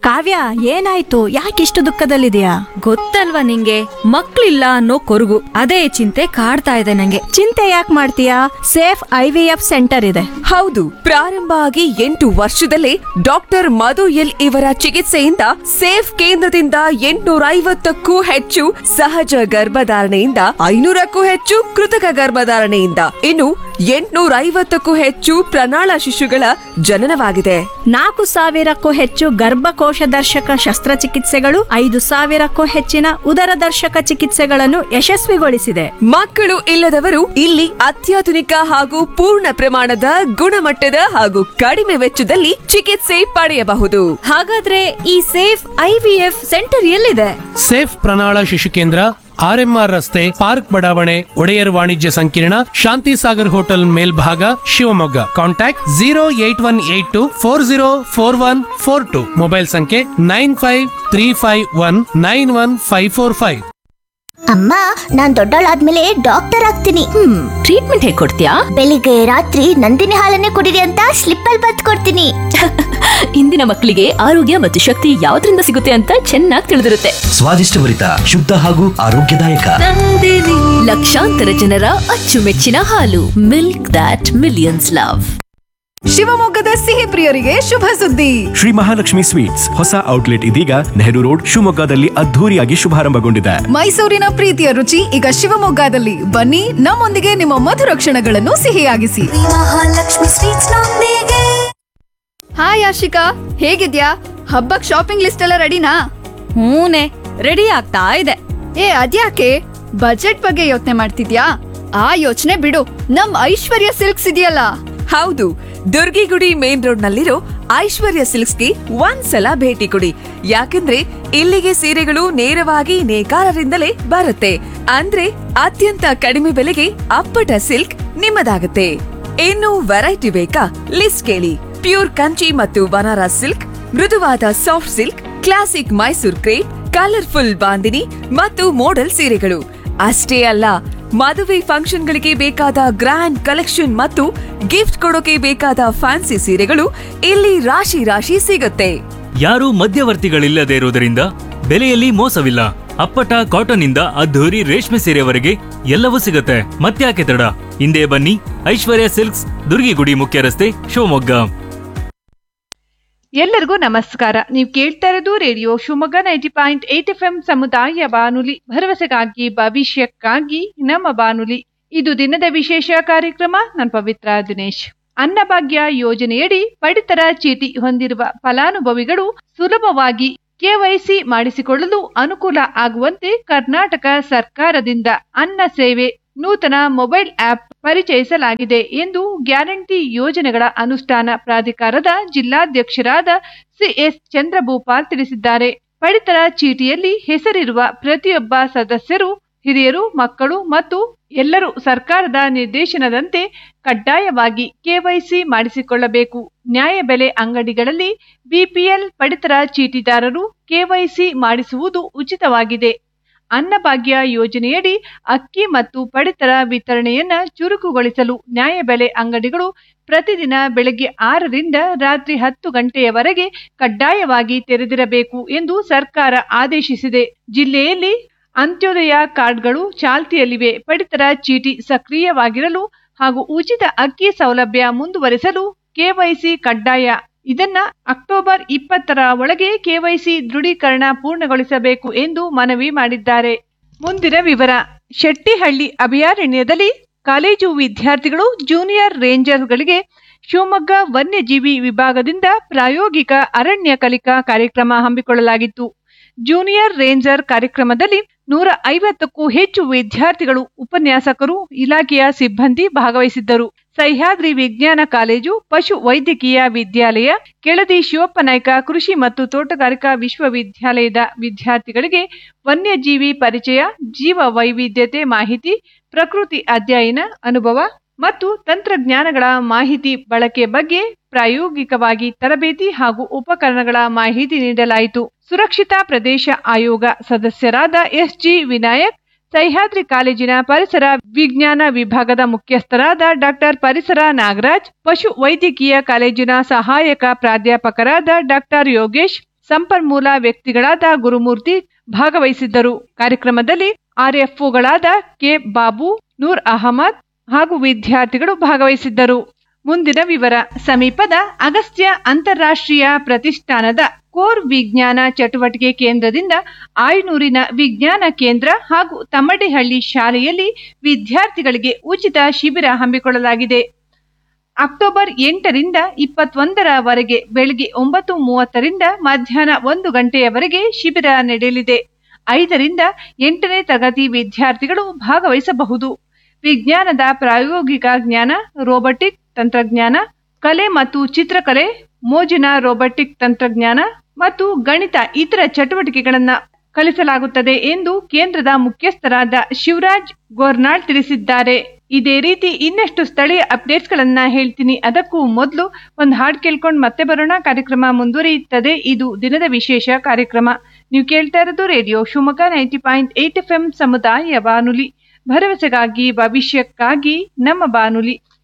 ಕಾವ್ಯ ಏನಾಯ್ತು ಯಾಕಿಷ್ಟು ದುಃಖದಲ್ಲಿದೆಯಾ ಗೊತ್ತಲ್ವಾ ನಿಂಗೆ ಮಕ್ಳಿಲ್ಲ ಅನ್ನೋ ಕೊರಗು ಅದೇ ಚಿಂತೆ ಕಾಡ್ತಾ ಇದೆ ನಂಗೆ ಚಿಂತೆ ಯಾಕೆ ಮಾಡ್ತೀಯಾ safe I V F centre ಇದೆ ಹೌದು ಪ್ರಾರಂಭ ಆಗಿ ಎಂಟು ವರ್ಷದಲ್ಲೇ ಡಾಕ್ಟರ್ ಮಧು ಎಲ್ ಇವರ ಚಿಕಿತ್ಸೆಯಿಂದ ಸೇಫ್ ಕೇಂದ್ರದಿಂದ ಎಂಟುನೂರ ಐವತ್ತಕ್ಕೂ ಹೆಚ್ಚು ಸಹಜ ಗರ್ಭಧಾರಣೆಯಿಂದ ಐನೂರಕ್ಕೂ ಹೆಚ್ಚು ಕೃತಕ ಗರ್ಭಧಾರಣೆಯಿಂದ ಇನ್ನು ಎಂಟುನೂರ ಐವತ್ತಕ್ಕೂ ಹೆಚ್ಚು ಪ್ರಣಾಳ ಶಿಶುಗಳ ಜನನವಾಗಿದೆ ನಾಲ್ಕು ಸಾವಿರಕ್ಕೂ ಹೆಚ್ಚು ಗರ್ಭಕೋಶ ದರ್ಶಕ ಶಸ್ತ್ರಚಿಕಿತ್ಸೆಗಳು ಐದು ಸಾವಿರಕ್ಕೂ ಹೆಚ್ಚಿನ ಉದರ ದರ್ಶಕ ಚಿಕಿತ್ಸೆಗಳನ್ನು ಯಶಸ್ವಿಗೊಳಿಸಿದೆ ಮಕ್ಕಳು ಇಲ್ಲದವರು ಇಲ್ಲಿ ಅತ್ಯಾಧುನಿಕ ಹಾಗೂ ಪೂರ್ಣ ಪ್ರಮಾಣದ ಗುಣಮಟ್ಟದ ಹಾಗೂ ಕಡಿಮೆ ವೆಚ್ಚದಲ್ಲಿ ಚಿಕಿತ್ಸೆ ಪಡೆಯಬಹುದು ಹಾಗಾದ್ರೆ ಈ safe I V F centre ಎಲ್ಲಿದೆ ಸೇಫ್ ಪ್ರಣಾಳ ಶಿಶು ಕೇಂದ್ರ ಆರ್ಎಂಆರ್ ರಸ್ತೆ ಪಾರ್ಕ್ ಬಡಾವಣೆ ಒಡೆಯರ್ ವಾಣಿಜ್ಯ ಸಂಕೀರ್ಣ ಶಾಂತಿ ಸಾಗರ್ ಹೋಟೆಲ್ ಮೇಲ್ಭಾಗ Shivamogga contact zero eight one eight two four zero four one four two mobile ಸಂಖ್ಯೆ nine five three five one nine one five four five ಅಮ್ಮ ನಾನ್ ದೊಡ್ಡವಳಾದ್ಮೇಲೆ ಡಾಕ್ಟರ್ ಆಗ್ತೀನಿ ಹ್ಮ್ ಟ್ರೀಟ್ಮೆಂಟ್ ಹೇಗ್ ಕೊಡ್ತೀಯಾ ಬೆಳಿಗ್ಗೆ ರಾತ್ರಿ ನಂದಿನಿ ಹಾಲನ್ನೇ ಕುಡಿರಿ ಅಂತ ಸ್ಲಿಪ್ ಅಲ್ಲಿ ಬತ್ ಕೊಡ್ತೀನಿ ಇಂದಿನ ಮಕ್ಕಳಿಗೆ ಆರೋಗ್ಯ ಮತ್ತು ಶಕ್ತಿ ಯಾವ್ದ್ರಿಂದ ಸಿಗುತ್ತೆ ಅಂತ ಚೆನ್ನಾಗಿ ತಿಳಿದಿರುತ್ತೆ ಸ್ವಾದಿಷ್ಟಭರಿತ ಶುದ್ಧ ಹಾಗೂ ಆರೋಗ್ಯದಾಯಕ ಲಕ್ಷಾಂತರ ಜನರ ಅಚ್ಚುಮೆಚ್ಚಿನ ಹಾಲು ಮಿಲ್ಕ್ ದಾಟ್ ಮಿಲಿಯನ್ಸ್ ಲವ್ ಶಿವಮೊಗ್ಗದ ಸಿಹಿ ಪ್ರಿಯರಿಗೆ ಶುಭ ಸುದ್ದಿ ಶ್ರೀ ಮಹಾಲಕ್ಷ್ಮಿ ಸ್ವೀಟ್ಸ್ ಹೊಸ ಔಟ್ಲೆಟ್ ಇದೀಗ ನೆಹರು ರೋಡ್ ಶಿವಮೊಗ್ಗದಲ್ಲಿ ಅದ್ಧೂರಿಯಾಗಿ ಶುಭಾರಂಭಗೊಂಡಿದೆ ಮೈಸೂರಿನ ಪ್ರೀತಿಯ ರುಚಿ ಈಗ ಶಿವಮೊಗ್ಗದಲ್ಲಿ ಬನ್ನಿ ನಮ್ಮೊಂದಿಗೆ ನಿಮ್ಮ ಮಧುರ ಕ್ಷಣಗಳನ್ನು ಸಿಹಿಯಾಗಿಸಿ ಹಾಯ್ ಆಶಿಕಾ ಹೇಗಿದ್ಯಾ ಹಬ್ಬಕ್ ಶಾಪಿಂಗ್ ಲಿಸ್ಟ್ ಎಲ್ಲ ರೆಡಿನಾ ಹೂನೆ ರೆಡಿ ಆಗ್ತಾ ಇದೆ ಏ ಅದ್ಯಾಕೆ ಬಜೆಟ್ ಬಗ್ಗೆ ಯೋಚನೆ ಮಾಡ್ತಿದ್ಯಾ ಆ ಯೋಚನೆ ಬಿಡು ನಮ್ ಐಶ್ವರ್ಯ ಸಿಲ್ಕ್ಸ್ ಇದೆಯಲ್ಲ ಹೌದು ದುರ್ಗಿಗುಡಿ ಮೇನ್ ರೋಡ್ ನಲ್ಲಿರೋ ಐಶ್ವರ್ಯ ಸಿಲ್ಕ್ಸ್ಗೆ ಒಂದ್ಸಲ ಭೇಟಿ ಕೊಡಿ ಯಾಕಂದ್ರೆ ಇಲ್ಲಿಗೆ ಸೀರೆಗಳು ನೇರವಾಗಿ ನೇಕಾರರಿಂದಲೇ ಬರುತ್ತೆ ಅಂದ್ರೆ ಅತ್ಯಂತ ಕಡಿಮೆ ಬೆಲೆಗೆ ಅಪ್ಪಟ ಸಿಲ್ಕ್ ನಿಮ್ಮದಾಗುತ್ತೆ ಇನ್ನು ವೆರೈಟಿ ಬೇಕಾ ಲಿಸ್ಟ್ ಕೇಳಿ ಪ್ಯೂರ್ ಕಂಚಿ ಮತ್ತು ಬನಾರಸ್ ಸಿಲ್ಕ್ ಮೃದುವಾದ soft silk classic Mysore crepe colourful bandhini ಮತ್ತು ಮೋಡಲ್ ಸೀರೆಗಳು ಅಷ್ಟೇ ಅಲ್ಲ ಮದುವೆ ಫಂಕ್ಷನ್ಗಳಿಗೆ ಬೇಕಾದ ಗ್ರ್ಯಾಂಡ್ ಕಲೆಕ್ಷನ್ ಮತ್ತು ಗಿಫ್ಟ್ ಕೊಡೋಕೆ ಬೇಕಾದ ಫ್ಯಾನ್ಸಿ ಸೀರೆಗಳು ಇಲ್ಲಿ ರಾಶಿ ರಾಶಿ ಸಿಗುತ್ತೆ ಯಾರೂ ಮಧ್ಯವರ್ತಿಗಳಿಲ್ಲದೆ ಇರುವುದರಿಂದ ಬೆಲೆಯಲ್ಲಿ ಮೋಸವಿಲ್ಲ ಅಪ್ಪಟ ಕಾಟನ್ ಇಂದ ಅದ್ಧೂರಿ ರೇಷ್ಮೆ ಸೀರೆವರೆಗೆ ಎಲ್ಲವೂ ಸಿಗುತ್ತೆ ಮತ್ತ್ಯಾಕೆ ತಡ ಹಿಂದೆ ಬನ್ನಿ ಐಶ್ವರ್ಯ ಸಿಲ್ಕ್ಸ್ ದುರ್ಗಿಗುಡಿ ಮುಖ್ಯ ರಸ್ತೆ ಶಿವಮೊಗ್ಗ ಎಲ್ಲರಿಗೂ ನಮಸ್ಕಾರ ನೀವು ಕೇಳ್ತಾ ಇರೋದು radio Shivamogga ninety point eight F M ಸಮುದಾಯ ಬಾನುಲಿ ಭರವಸೆಗಾಗಿ ಭವಿಷ್ಯಕ್ಕಾಗಿ ನಮ್ಮ ಬಾನುಲಿ ಇದು ದಿನದ ವಿಶೇಷ ಕಾರ್ಯಕ್ರಮ ನಾನು ಪವಿತ್ರ ದಿನೇಶ್ ಅನ್ನಭಾಗ್ಯ ಯೋಜನೆಯಡಿ ಪಡಿತರ ಚೀಟಿ ಹೊಂದಿರುವ ಫಲಾನುಭವಿಗಳು ಸುಲಭವಾಗಿ ಕೆವೈಸಿ ಮಾಡಿಸಿಕೊಳ್ಳಲು ಅನುಕೂಲ ಆಗುವಂತೆ ಕರ್ನಾಟಕ ಸರ್ಕಾರದಿಂದ ಅನ್ನ ಸೇವೆ ನೂತನ ಮೊಬೈಲ್ ಆಪ್ ಪರಿಚಯಿಸಲಾಗಿದೆ ಎಂದು ಗ್ಯಾರಂಟಿ ಯೋಜನೆಗಳ ಅನುಷ್ಠಾನ ಪ್ರಾಧಿಕಾರದ ಜಿಲ್ಲಾಧ್ಯಕ್ಷರಾದ ಸಿಎಸ್ ಚಂದ್ರಭೂಪಾಲ್ ತಿಳಿಸಿದ್ದಾರೆ ಪಡಿತರ ಚೀಟಿಯಲ್ಲಿ ಹೆಸರಿರುವ ಪ್ರತಿಯೊಬ್ಬ ಸದಸ್ಯರು ಹಿರಿಯರು ಮಕ್ಕಳು ಮತ್ತು ಎಲ್ಲರೂ ಸರ್ಕಾರದ ನಿರ್ದೇಶನದಂತೆ ಕಡ್ಡಾಯವಾಗಿ ಕೆವೈಸಿ ಮಾಡಿಸಿಕೊಳ್ಳಬೇಕು ನ್ಯಾಯಬೆಲೆ ಅಂಗಡಿಗಳಲ್ಲಿ ಬಿಪಿಎಲ್ ಪಡಿತರ ಚೀಟಿದಾರರು ಕೆವೈಸಿ ಮಾಡಿಸುವುದು ಉಚಿತವಾಗಿದೆ ಅನ್ನಭಾಗ್ಯ ಯೋಜನೆಯಡಿ ಅಕ್ಕಿ ಮತ್ತು ಪಡಿತರ ವಿತರಣೆಯನ್ನ ಚುರುಕುಗೊಳಿಸಲು ನ್ಯಾಯಬೆಲೆ ಅಂಗಡಿಗಳು ಪ್ರತಿದಿನ ಬೆಳಗ್ಗೆ ಆರರಿಂದ ರಾತ್ರಿ ಹತ್ತು ಗಂಟೆಯವರೆಗೆ ಕಡ್ಡಾಯವಾಗಿ ತೆರೆದಿರಬೇಕು ಎಂದು ಸರ್ಕಾರ ಆದೇಶಿಸಿದೆ ಜಿಲ್ಲೆಯಲ್ಲಿ ಅಂತ್ಯೋದಯ ಕಾರ್ಡ್ಗಳು ಚಾಲ್ತಿಯಲ್ಲಿವೆ ಪಡಿತರ ಚೀಟಿ ಸಕ್ರಿಯವಾಗಿರಲು ಹಾಗೂ ಉಚಿತ ಅಕ್ಕಿ ಸೌಲಭ್ಯ ಮುಂದುವರೆಸಲು ಕೆವೈಸಿ ಕಡ್ಡಾಯ ಇದನ್ನ ಅಕ್ಟೋಬರ್ ಇಪ್ಪತ್ತರ ಒಳಗೆ ಕೆವೈಸಿ ದೃಢೀಕರಣ ಪೂರ್ಣಗೊಳಿಸಬೇಕು ಎಂದು ಮನವಿ ಮಾಡಿದ್ದಾರೆ ಮುಂದಿನ ವಿವರ ಶೆಟ್ಟಿಹಳ್ಳಿ ಅಭಯಾರಣ್ಯದಲ್ಲಿ ಕಾಲೇಜು ವಿದ್ಯಾರ್ಥಿಗಳು ಜೂನಿಯರ್ ರೇಂಜರ್ಗಳಿಗೆ ಶಿವಮೊಗ್ಗ ವನ್ಯಜೀವಿ ವಿಭಾಗದಿಂದ ಪ್ರಾಯೋಗಿಕ ಅರಣ್ಯ ಕಲಿಕಾ ಕಾರ್ಯಕ್ರಮ ಹಮ್ಮಿಕೊಳ್ಳಲಾಗಿತ್ತು ಜೂನಿಯರ್ ರೇಂಜರ್ ಕಾರ್ಯಕ್ರಮದಲ್ಲಿ ನೂರ ಐವತ್ತಕ್ಕೂ ಹೆಚ್ಚು ವಿದ್ಯಾರ್ಥಿಗಳು ಉಪನ್ಯಾಸಕರು ಇಲಾಖೆಯ ಸಿಬ್ಬಂದಿ ಭಾಗವಹಿಸಿದ್ದರು ಸಹ್ಯಾದ್ರಿ ವಿಜ್ಞಾನ ಕಾಲೇಜು ಪಶು ವೈದ್ಯಕೀಯ ವಿದ್ಯಾಲಯ ಕೆಳದಿ ಶಿವಪ್ಪ ನಾಯ್ಕ ಕೃಷಿ ಮತ್ತು ತೋಟಗಾರಿಕಾ ವಿಶ್ವವಿದ್ಯಾಲಯದ ವಿದ್ಯಾರ್ಥಿಗಳಿಗೆ ವನ್ಯಜೀವಿ ಪರಿಚಯ ಜೀವ ವೈವಿಧ್ಯತೆ ಮಾಹಿತಿ ಪ್ರಕೃತಿ ಅಧ್ಯಯನ ಅನುಭವ ಮತ್ತು ತಂತ್ರಜ್ಞಾನಗಳ ಮಾಹಿತಿ ಬಳಕೆ ಬಗ್ಗೆ ಪ್ರಾಯೋಗಿಕವಾಗಿ ತರಬೇತಿ ಹಾಗೂ ಉಪಕರಣಗಳ ಮಾಹಿತಿ ನೀಡಲಾಯಿತು ಸುರಕ್ಷಿತಾ ಪ್ರದೇಶ ಆಯೋಗ ಸದಸ್ಯರಾದ ಎಸ್ಜಿ ವಿನಾಯಕ್ ಸಹ್ಯಾದ್ರಿ ಕಾಲೇಜಿನ ಪರಿಸರ ವಿಜ್ಞಾನ ವಿಭಾಗದ ಮುಖ್ಯಸ್ಥರಾದ ಡಾಕ್ಟರ್ ಪರಿಸರ ನಾಗರಾಜ್ ಪಶು ವೈದ್ಯಕೀಯ ಕಾಲೇಜಿನ ಸಹಾಯಕ ಪ್ರಾಧ್ಯಾಪಕರಾದ ಡಾಕ್ಟರ್ ಯೋಗೇಶ್ ಸಂಪನ್ಮೂಲ ವ್ಯಕ್ತಿಗಳಾದ ಗುರುಮೂರ್ತಿ ಭಾಗವಹಿಸಿದ್ದರು ಕಾರ್ಯಕ್ರಮದಲ್ಲಿ ಆರ್ಎಫ್ಒಗಳಾದ ಕೆ ಬಾಬು ನೂರ್ ಅಹಮದ್ ಹಾಗೂ ವಿದ್ಯಾರ್ಥಿಗಳು ಭಾಗವಹಿಸಿದ್ದರು ಮುಂದಿನ ವಿವರ ಸಮೀಪದ ಅಗಸ್ತ್ಯ ಅಂತಾರಾಷ್ಟ್ರೀಯ ಪ್ರತಿಷ್ಠಾನದ ಕೋರ್ ವಿಜ್ಞಾನ ಚಟುವಟಿಕೆ ಕೇಂದ್ರದಿಂದ ಆಯನೂರಿನ ವಿಜ್ಞಾನ ಕೇಂದ್ರ ಹಾಗೂ ತಮ್ಮಡಿಹಳ್ಳಿ ಶಾಲೆಯಲ್ಲಿ ವಿದ್ಯಾರ್ಥಿಗಳಿಗೆ ಉಚಿತ ಶಿಬಿರ ಹಮ್ಮಿಕೊಳ್ಳಲಾಗಿದೆ ಅಕ್ಟೋಬರ್ ಎಂಟರಿಂದ ಇಪ್ಪತ್ತೊಂದರವರೆಗೆ ಬೆಳಗ್ಗೆ ಒಂಬತ್ತು ಮೂವತ್ತರಿಂದ ಮಧ್ಯಾಹ್ನ ಒಂದು ಗಂಟೆಯವರೆಗೆ ಶಿಬಿರ ನಡೆಯಲಿದೆ ಐದರಿಂದ ಎಂಟನೇ ತರಗತಿ ವಿದ್ಯಾರ್ಥಿಗಳು ಭಾಗವಹಿಸಬಹುದು ವಿಜ್ಞಾನದ ಪ್ರಾಯೋಗಿಕ ಜ್ಞಾನ ರೋಬೋಟಿಕ್ ತಂತ್ರಜ್ಞಾನ ಕಲೆ ಮತ್ತು ಚಿತ್ರಕಲೆ ಮೋಜಿನ ರೋಬೋಟಿಕ್ ತಂತ್ರಜ್ಞಾನ ಮತ್ತು ಗಣಿತ ಇತರ ಚಟುವಟಿಕೆಗಳನ್ನು ಕಲಿಸಲಾಗುತ್ತದೆ ಎಂದು ಕೇಂದ್ರದ ಮುಖ್ಯಸ್ಥರಾದ ಶಿವರಾಜ್ ಗೋರ್ನಾಳ್ ತಿಳಿಸಿದ್ದಾರೆ ಇದೇ ರೀತಿ ಇನ್ನಷ್ಟು ಸ್ಥಳೀಯ ಅಪ್ಡೇಟ್ಸ್ ಗಳನ್ನ ಹೇಳ್ತೀನಿ ಅದಕ್ಕೂ ಮೊದಲು ಒಂದು ಹಾಡು ಕೇಳ್ಕೊಂಡು ಮತ್ತೆ ಬರೋಣ ಕಾರ್ಯಕ್ರಮ ಮುಂದುವರಿಯುತ್ತದೆ ಇದು ದಿನದ ವಿಶೇಷ ಕಾರ್ಯಕ್ರಮ ನೀವು ಕೇಳ್ತಾ ಇರೋದು radio Shivamogga ninety point eight F M ಸಮುದಾಯ ಬಾನುಲಿ ಭರವಸೆಗಾಗಿ ಭವಿಷ್ಯಕ್ಕಾಗಿ ನಮ್ಮ ಬಾನುಲಿ